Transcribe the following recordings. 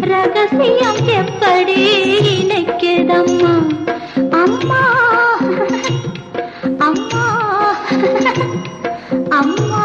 ரகசியம் எப்படி இணைக்குதம்மா அம்மா அம்மா அம்மா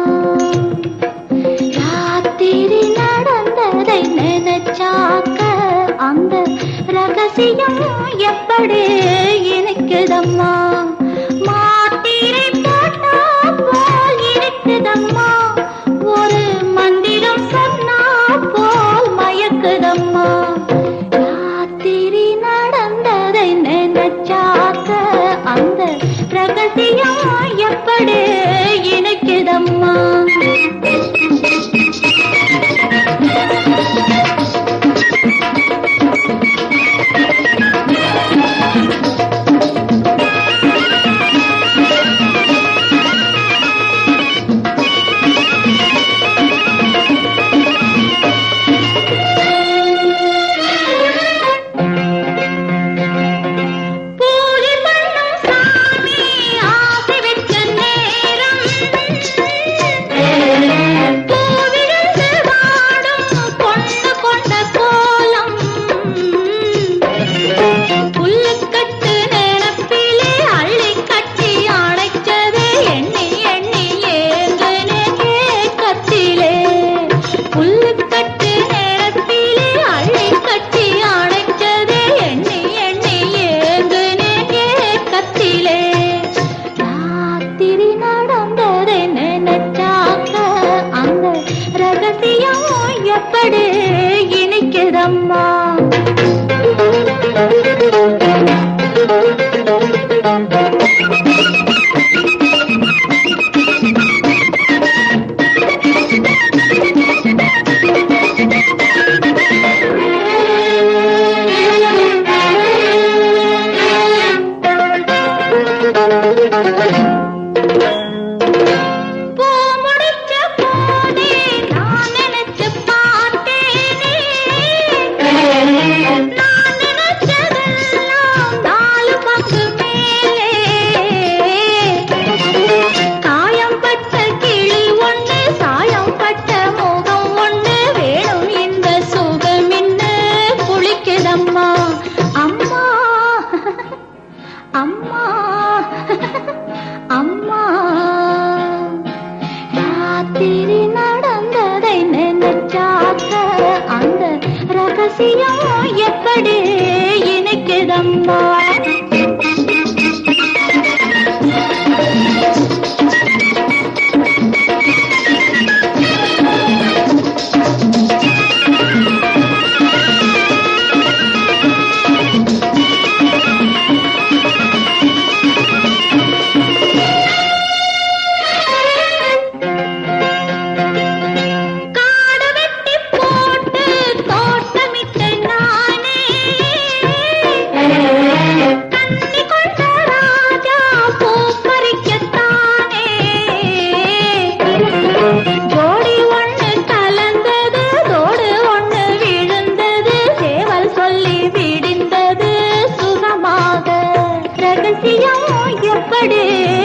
ராத்திரி நடந்ததை நினைச்சாக்க அந்த ரகசியம் எப்படி இணைக்குதம்மா மாத்திரை போட்டா போல் இருக்குதம்மா ஒரு மந்திரம் சொன்னா போல் மயக்குதம்மா ராத்திரி நடந்ததை நினைச்சாக்க அந்த ரகசியம் எப்படி இணைக்குதம்மா பூஜை பண்ணும் சாமி ஆசை வச்ச நேரம் பூவிழுந்து வாடும் பொண்ணு கொண்ட கோலம் புல்லுக்கட்டு நினப்பிலே அள்ளி கட்டி அணைச்சதே எண்ணி எண்ணி ஏங்குனே கேக்கத்திலே புல்லுக்கட்டு நினப்பிலே அள்ளி கட்டி அணைச்சதே எண்ணி எண்ணி ஏங்குனே கேக்கத்திலே ராத்திரி நடந்ததை நினைச்சாக்க அந்த ரகசியம் எப்படி இணைக்குதம்மா பூ முடிச்ச போதே நான் நினைச்சு பார்த்தேனே நான் நினைச்சதெல்லாம் நாலு பங்கு மேலே காயம்பட்ட கிளி ஒண்ணு சாயம்பட்ட முகம் ஒண்ணு வேணும் இந்த சுகம் என்ன குளிக்குதம்மா அம்மா அம்மா அம்மா ராத்திரி நடந்ததை நினைச்சாக்க அந்த ரகசியம் எப்படி இணைக்குதம்மா காடு வெட்டி போட்டு தோட்டமிட்ட நானே கண்ணி கொண்ட ராஜா பூ பறிக்கத்தானே ஜோடி ஒண்ணு கலந்தது தோடு ஒண்ணு விழுந்தது சேவல் சொல்லி விடிந்தது சுகமாக ரகசியம் எப்படி